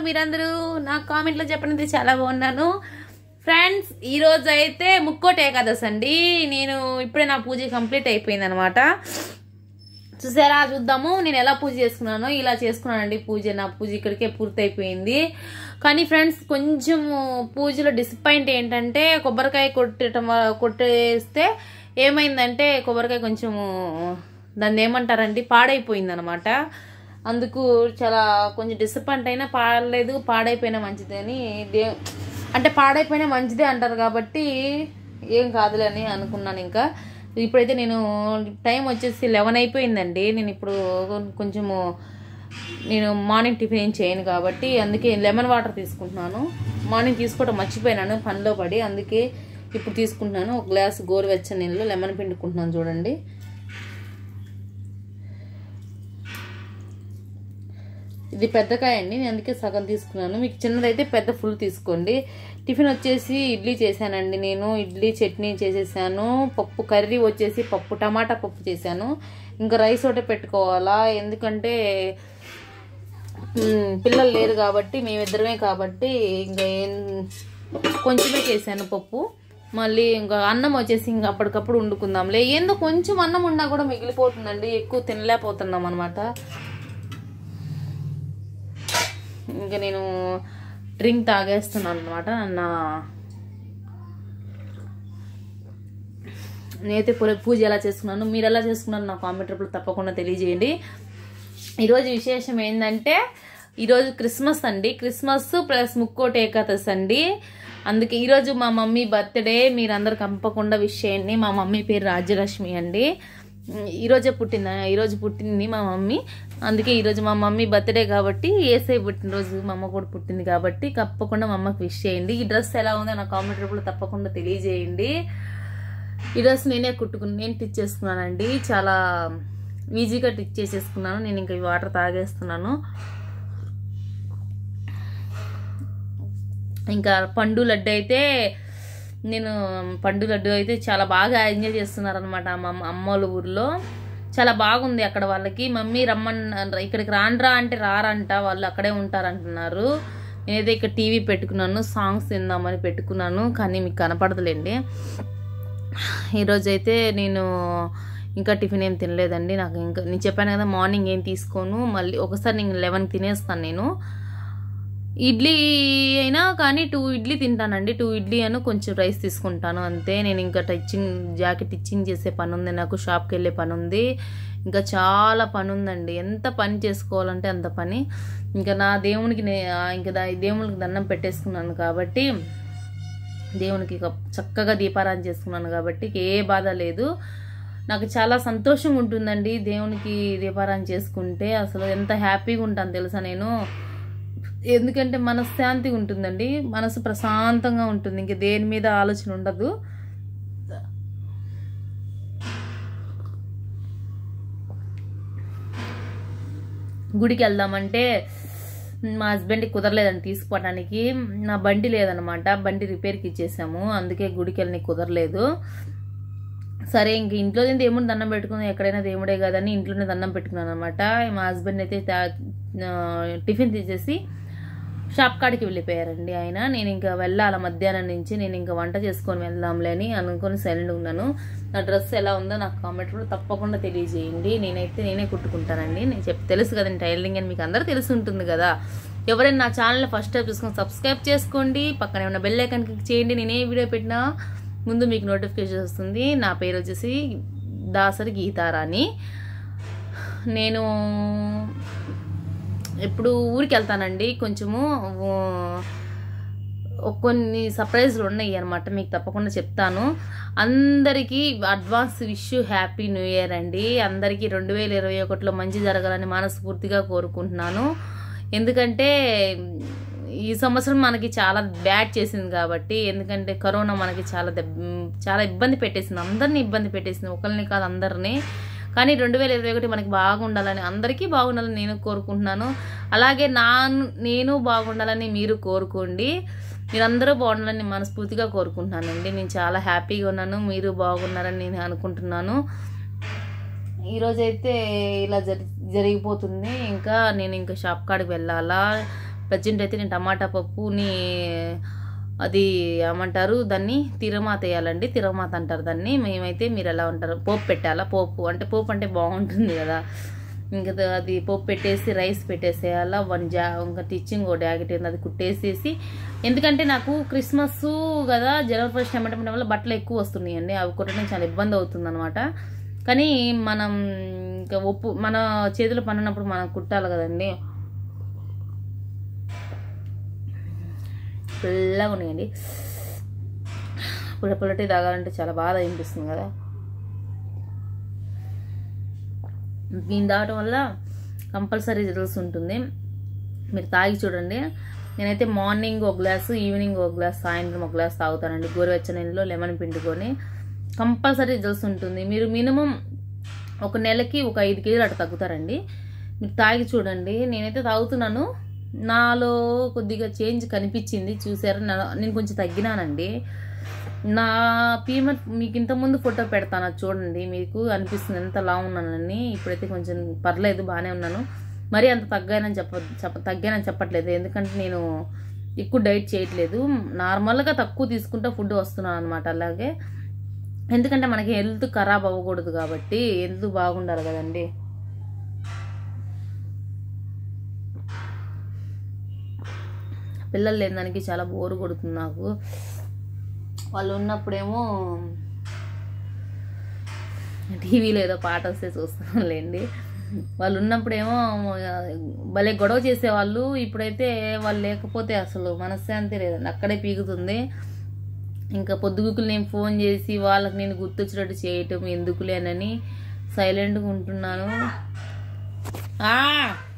మీరందరూ నా కామెంట్లో చెప్పండి చాలా బాగున్నాను ఫ్రెండ్స్ ఈ రోజు అయితే ముక్కోటి ఏకాదశి అండి నేను ఇప్పుడే నా పూజ కంప్లీట్ అయిపోయింది అనమాట చూసారా చూద్దాము నేను ఎలా పూజ చేసుకున్నానో ఇలా చేసుకున్నానండి పూజ నా పూజ ఇక్కడికే పూర్తయిపోయింది కానీ ఫ్రెండ్స్ కొంచెం పూజలో డిసప్పాయింట్ ఏంటంటే కొబ్బరికాయ కొట్టడం వ- కొట్టేస్తే ఏమైందంటే కొబ్బరికాయ కొంచెము దాన్ని ఏమంటారండి పాడైపోయింది అనమాట అందుకు చాలా కొంచెం డిసప్పాయింట్ అయినా పాడలేదు పాడైపోయినా మంచిదే అని దే అంటే పాడైపోయినా మంచిదే అంటారు కాబట్టి ఏం కాదులే అని అనుకున్నాను ఇంకా ఇప్పుడైతే నేను టైం వచ్చేసి లెవెన్ అయిపోయిందండి నేను ఇప్పుడు కొంచెము నేను మార్నింగ్ టిఫిన్ ఏం చేయను కాబట్టి అందుకే లెమన్ వాటర్ తీసుకుంటున్నాను మార్నింగ్ తీసుకోవడం మర్చిపోయినాను పనిలో పడి అందుకే ఇప్పుడు తీసుకుంటున్నాను ఒక గ్లాస్ గోరువెచ్చని నీళ్ళు లెమన్ పిండుకుంటున్నాను చూడండి ఇది పెద్దకాయ అండి నేను అందుకే సగం తీసుకున్నాను మీకు చిన్నదైతే పెద్ద ఫుల్ తీసుకోండి టిఫిన్ వచ్చేసి ఇడ్లీ చేశానండి నేను ఇడ్లీ చట్నీ చేసేసాను పప్పు కర్రీ వచ్చేసి పప్పు టమాటా పప్పు చేశాను ఇంకా రైస్ ఒకటే పెట్టుకోవాలా ఎందుకంటే మ్, పిల్లలు లేరు కాబట్టి మేమిద్దరమే కాబట్టి ఇంకా ఏం కొంచెమే చేశాను పప్పు మళ్ళీ ఇంకా అన్నం వచ్చేసి ఇంకా అప్పటికప్పుడు వండుకుందాంలే ఏందో కొంచెం అన్నం ఉన్నా కూడా మిగిలిపోతుందండి ఎక్కువ తినలేకపోతున్నాం అనమాట ఇంకా నేను డ్రింక్ తాగేస్తున్నాను అనమాట నా నేనైతే పూల- పూజ ఎలా చేసుకున్నాను మీరు ఎలా చేసుకున్నారు నా కామెంట్ రూపంలో తప్పకుండా తెలియజేయండి ఈరోజు విశేషం ఏంటంటే ఈరోజు క్రిస్మస్ అండి క్రిస్మస్ ప్లస్ ముక్కోటి ఏకాదశి అండి అందుకే ఈరోజు మా మమ్మీ బర్త్డే మీరందరూ కంపకుండా విష్ చేయండి మా మమ్మీ పేరు రాజ్యలక్ష్మి అండి ఉమ్, ఈరోజే పుట్టింది ఈరోజు పుట్టింది మా మమ్మీ అందుకే ఈరోజు మా మమ్మీ బర్త్డే కాబట్టి ఏసై పుట్టినరోజు మా అమ్మ కూడా పుట్టింది కాబట్టి తప్పకుండా మా అమ్మకి విష్ చేయండి ఈ డ్రెస్ ఎలా ఉందో నా కామెంట్ రూపంలో తప్పకుండా తెలియజేయండి ఈ డ్రెస్ నేనే కుట్టుకుని నేను టిచ్ చేసుకున్నానండి చాలా ఈజీగా టిచ్ చేసేసుకున్నాను నేను ఇంకా ఈ వాటర్ తాగేస్తున్నాను ఇంకా పండు లడ్డు అయితే నేను పండు లడ్డు అయితే చాలా బాగా ఎంజాయ్ చేస్తున్నారనమాట మా అమ్మ అమ్మోళ్ళ ఊర్లో చాలా బాగుంది అక్కడ వాళ్ళకి మమ్మీ రమ్మన్ ఇక్కడికి రాండ్రా అంటే రారంట వాళ్ళు అక్కడే ఉంటారంటున్నారు నేనైతే ఇక్కడ టీవీ పెట్టుకున్నాను సాంగ్స్ విందామని పెట్టుకున్నాను కానీ మీకు కనపడదులేండి ఈరోజు అయితే నేను ఇంకా టిఫిన్ ఏం తినలేదండి నాకు ఇంకా నేను చెప్పాను కదా మార్నింగ్ ఏం తీసుకోను మళ్ళీ ఒకసారి నేను లెవెన్కి తినేస్తాను నేను ఇడ్లీ అయినా కానీ టూ ఇడ్లీ తింటానండి టూ ఇడ్లీ అను కొంచెం రైస్ తీసుకుంటాను అంతే నేను ఇంకా టచ్చింగ్ జాకెట్ ఇచ్చింగ్ చేసే పని ఉంది నాకు షాప్కి వెళ్ళే పని ఉంది ఇంకా చాలా పని ఉందండి ఎంత పని చేసుకోవాలంటే అంత పని ఇంకా నా దేవునికి నే- ఆ, ఇంకా దా- దేవునికి దండం పెట్టేసుకున్నాను కాబట్టి దేవునికి ఇక చక్కగా దీపారాధన చేసుకున్నాను కాబట్టి ఏ బాధ లేదు నాకు చాలా సంతోషం ఉంటుందండి దేవునికి దీపారాధన చేసుకుంటే అసలు ఎంత హ్యాపీగా ఉంటాను తెలుసా నేను ఎందుకంటే మనశ్శాంతి ఉంటుందండి మనసు ప్రశాంతంగా ఉంటుంది ఇంక దేని మీద ఆలోచన ఉండదు గుడికి వెళ్దామంటే మా హస్బెండ్కి కుదరలేదండి తీసుకోవడానికి నా బండి లేదనమాట బండి రిపేర్కి ఇచ్చేసాము అందుకే గుడికి వెళ్ళని కుదరలేదు సరే ఇంక ఇంట్లో దేవుని దండం పెట్టుకుని ఎక్కడైనా దేవుడే కదని ఇంట్లోనే దండం పెట్టుకున్నాను అనమాట మా హస్బెండ్ అయితే తా- ఆ, టిఫిన్ తీసేసి షాప్ కాడికి వెళ్ళిపోయారండి ఆయన నేను ఇంకా వెళ్ళాలి మధ్యాహ్నం నుంచి నేను ఇంకా వంట చేసుకొని వెళ్దాంలే అని అనుకొని సైలెంట్ ఉన్నాను నా డ్రెస్ ఎలా ఉందో నాకు కామెంట్లో తప్పకుండా తెలియజేయండి నేనైతే నేనే కుట్టుకుంటానండి నేను చెప్ తెలుసు కదండి టైలరింగ్ అని మీకు అందరూ తెలిసి ఉంటుంది కదా ఎవరైనా నా ఛానల్ ఫస్ట్ టైం చూసుకొని సబ్స్క్రైబ్ చేసుకోండి పక్కనే ఉన్న బెల్ ఐకాన్ క్లిక్ చేయండి నేను ఏ వీడియో పెట్టినా ముందు మీకు నోటిఫికేషన్ వస్తుంది నా పేరు వచ్చేసి దాసరి గీతారాణి నేను ఎప్పుడు ఊరికి వెళ్తానండి కొంచెము ఊ, కొన్ని సర్ప్రైజ్లు ఉన్నాయి అనమాట మీకు తప్పకుండా చెప్తాను అందరికీ advance wish happy new year అండి అందరికీ రెండు వేల ఇరవై ఒకటిలో మంచి జరగాలని మనస్ఫూర్తిగా కోరుకుంటున్నాను ఎందుకంటే ఈ సంవత్సరం మనకి చాలా బ్యాడ్ చేసింది కాబట్టి ఎందుకంటే కరోనా మనకి చాలా దెబ్ చాలా ఇబ్బంది పెట్టేసింది అందరినీ ఇబ్బంది పెట్టేసింది ఒకరిని కాదు అందరినీ కానీ రెండు వేల ఇరవై ఒకటి మనకి బాగుండాలని అందరికీ బాగుండాలని నేను కోరుకుంటున్నాను అలాగే నా నేను బాగుండాలని మీరు కోరుకోండి మీరందరూ బాగుండాలని మనస్ఫూర్తిగా కోరుకుంటున్నానండి నేను చాలా హ్యాపీగా ఉన్నాను మీరు బాగున్నారని నేను అనుకుంటున్నాను ఈరోజైతే ఇలా జరి జరిగిపోతుంది ఇంకా నేను ఇంకా షాప్ కాడికి వెళ్ళాలా ప్రజెంట్ అయితే నేను టమాటా పప్పుని అది ఏమంటారు దాన్ని తిరమాత వేయాలండి తిరమాత అంటారు దాన్ని మేమైతే మీరు ఎలా ఉంటారు పోపు పెట్టాలా పోపు అంటే పోపు అంటే బాగుంటుంది కదా ఇంకా ద- అది పోపు పెట్టేసి రైస్ పెట్టేసేయాలా వన్ జా ఇంకా టిచ్చింగ్ ఒక జాకెట్ ఏంది అది కుట్టేసేసి ఎందుకంటే నాకు క్రిస్మస్ కదా జనవరి ఫస్ట్ టైం వల్ల బట్టలు ఎక్కువ వస్తున్నాయండి అవి కుట్టడం చాలా ఇబ్బంది అవుతుంది అనమాట కానీ మనం ఇంకా ఒప్పు మన చేతులు పడినప్పుడు మనం కుట్టాలి కదండి పుల్లగా ఉన్నాయండి పుల్ల పుల్లటి తాగాలంటే చాలా బాధ అనిపిస్తుంది కదా దీన్ని తాగటం వల్ల కంపల్సరీ రిజల్ట్స్ ఉంటుంది మీరు తాగి చూడండి నేనైతే మార్నింగ్ ఒక గ్లాసు ఈవినింగ్ ఒక గ్లాస్ సాయంత్రం ఒక గ్లాస్ తాగుతానండి గోరువెచ్చని నీళ్ళలో లెమన్ పిండుకొని కంపల్సరీ రిజల్ట్స్ ఉంటుంది మీరు మినిమం ఒక నెలకి ఒక ఐదు కేజీలు అట్లా తగ్గుతారండి మీరు తాగి చూడండి నేనైతే తాగుతున్నాను నాలో కొద్దిగా చేంజ్ కనిపించింది చూసారు నా- నేను కొంచెం తగ్గినానండి నా పీమర్ మీకు ఇంతకుముందు ఫోటో పెడతాను అది చూడండి మీకు అనిపిస్తుంది ఎంత లా ఉన్నానని ఇప్పుడైతే కొంచెం పర్లేదు బాగానే ఉన్నాను మరీ అంత తగ్గానని చెప్ప చెప్ప తగ్గానని చెప్పట్లేదు ఎందుకంటే నేను ఎక్కువ డైట్ చేయట్లేదు నార్మల్గా తక్కువ తీసుకుంటే ఫుడ్ వస్తున్నాను అనమాట అలాగే ఎందుకంటే మనకి హెల్త్ ఖరాబ్ అవ్వకూడదు కాబట్టి హెల్త్ బాగుండాలి కదండి పిల్లలు లేని దానికి చాలా బోరు కొడుతుంది నాకు వాళ్ళు ఉన్నప్పుడేమో టీవీలో ఏదో పాట వస్తే చూస్తున్నాంలేండి వాళ్ళు ఉన్నప్పుడేమో భలే గొడవ చేసేవాళ్ళు ఇప్పుడైతే వాళ్ళు లేకపోతే అసలు మనశ్శాంతి లేదండి అక్కడే పీకుతుంది ఇంకా పొద్దుగుకులు నేను ఫోన్ చేసి వాళ్ళకి నేను గుర్తొచ్చినట్టు చేయటం ఎందుకులేనని సైలెంట్గా ఉంటున్నాను ఆ